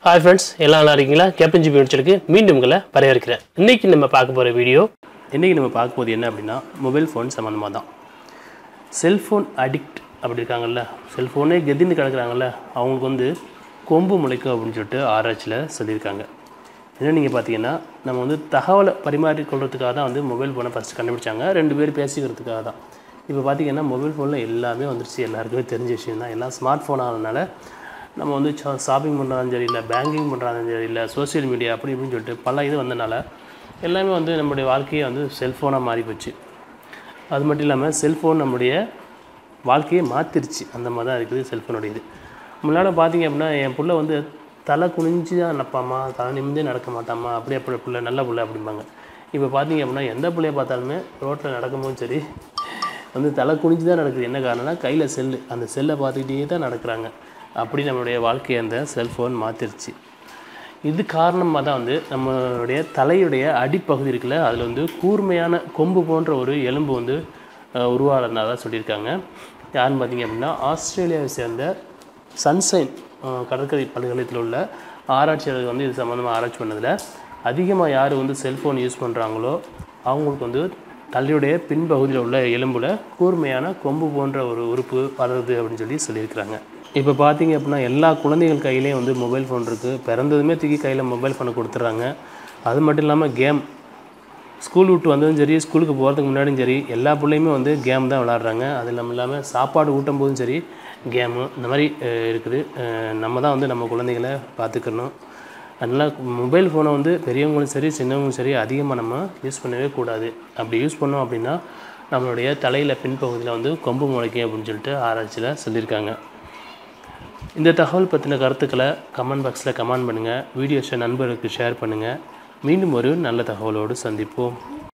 hi friends எல்லாம் நல்லா இருக்கீங்களா கேப்டன் ஜிபி நிச்சலுக்கு மீண்டும் உங்களை வரவேற்கிறேன் இன்றைக்கி நம்ம பார்க்க போகிற வீடியோ இன்றைக்கி நம்ம பார்க்க போகிறது என்ன அப்படின்னா மொபைல் ஃபோன் சம்மந்தமாக தான் செல்ஃபோன் அடிக்ட் அப்படி இருக்காங்கல்ல செல்ஃபோனே கெதின்னு கிடக்குறாங்கல்ல அவங்களுக்கு வந்து கொம்பு முளைக்கும் அப்படின்னு சொல்லிட்டு ஆராய்ச்சியில் சொல்லியிருக்காங்க என்ன நீங்கள் பார்த்தீங்கன்னா நம்ம வந்து தகவலை பரிமாறிக்கொள்றதுக்காக தான் வந்து மொபைல் ஃபோனை ஃபஸ்ட்டு கண்டுபிடிச்சாங்க ரெண்டு பேர் பேசிக்கிறதுக்காக தான் இப்போ பார்த்தீங்கன்னா மொபைல் ஃபோனில் எல்லாமே வந்துருச்சு எல்லாருக்குமே தெரிஞ்ச விஷயம் தான் எல்லாம் ஸ்மார்ட் ஃபோன் ஆனதுனால நம்ம வந்து ஷாப்பிங் பண்ணுறாலும் சரி இல்லை பேங்கிங் பண்ணுறாலும் சரி இல்லை சோஷியல் மீடியா அப்படி இப்படின்னு சொல்லிட்டு பல இது வந்தனால எல்லாமே வந்து நம்முடைய வாழ்க்கையை வந்து செல்ஃபோனாக மாறி போச்சு அது மட்டும் இல்லாமல் செல்ஃபோன் நம்முடைய வாழ்க்கையை மாற்றிருச்சு அந்த மாதிரி தான் இருக்குது செல்ஃபோனுடைய இது முன்னாடி பார்த்தீங்க அப்படின்னா என் புள்ள வந்து தலை குனிஞ்சு தான் நடப்பாமா தலை நிமிந்தே நடக்க மாட்டாமா அப்படி அப்படி புள்ள நல்ல புள்ள அப்படிம்பாங்க இப்போ பார்த்தீங்க அப்படின்னா எந்த பிள்ளைய பார்த்தாலுமே ரோட்டில் நடக்கும்போதும் சரி வந்து தலை குனிஞ்சு தான் நடக்குது என்ன காரணம்னா கையில் செல்லு அந்த செல்லை பார்த்துக்கிட்டே தான் நடக்கிறாங்க அப்படி நம்மளுடைய வாழ்க்கையை அந்த செல்ஃபோன் மாற்றிருச்சு இது காரணமாக தான் வந்து நம்மளுடைய தலையுடைய அடிப்பகுதி இருக்குல்ல அதில் வந்து கூர்மையான கொம்பு போன்ற ஒரு எலும்பு வந்து அஹ், உருவாகிறதுனால சொல்லியிருக்காங்க யாருன்னு பார்த்தீங்க அப்படின்னா ஆஸ்திரேலியாவை சேர்ந்த சன்சைன் அஹ், கடற்கரை பல்கலைக்கழகத்தில் உள்ள ஆராய்ச்சியாளர்கள் வந்து இது சம்மந்தமாக ஆராய்ச்சி பண்ணதில் அதிகமாக யார் வந்து செல்ஃபோன் யூஸ் பண்ணுறாங்களோ அவங்களுக்கு வந்து தலையுடைய பின்பகுதியில் உள்ள எலும்புல கூர்மையான கொம்பு போன்ற ஒரு உறுப்பு வளருது அப்படின்னு சொல்லி சொல்லியிருக்கிறாங்க இப்போ பார்த்தீங்க அப்படின்னா எல்லா குழந்தைகள் கையிலையும் வந்து மொபைல் ஃபோன் இருக்குது பிறந்ததுமே தூக்கி கையில் மொபைல் ஃபோனை கொடுத்துட்றாங்க அது மட்டும் இல்லாமல் கேம் ஸ்கூல் விட்டு வந்ததும் சரி ஸ்கூலுக்கு போகிறதுக்கு முன்னாடியும் சரி எல்லா பிள்ளையுமே வந்து கேம் தான் விளாட்றாங்க அது இல்லாமல் இல்லாமல் சாப்பாடு ஊட்டும் போதும் சரி கேமு இந்த மாதிரி அஹ், இருக்குது அஹ், நம்ம தான் வந்து நம்ம குழந்தைகளை பார்த்துக்கணும் அதனால் மொபைல் ஃபோனை வந்து பெரியவங்களும் சரி சின்னவங்களும் சரி அதிகமாக நம்ம யூஸ் பண்ணவே கூடாது அப்படி யூஸ் பண்ணோம் அப்படின்னா நம்மளுடைய தலையில் பின்பகுதியில் வந்து கொம்பு முளைக்கும் அப்படின்னு சொல்லிட்டு ஆராய்ச்சியில் சொல்லியிருக்காங்க இந்த தகவல் பற்றின கருத்துக்களை கமெண்ட் பாக்ஸில் கமெண்ட் பண்ணுங்கள் வீடியோஸை நண்பர்களுக்கு ஷேர் பண்ணுங்கள் மீண்டும் ஒரு நல்ல தகவலோடு சந்திப்போம்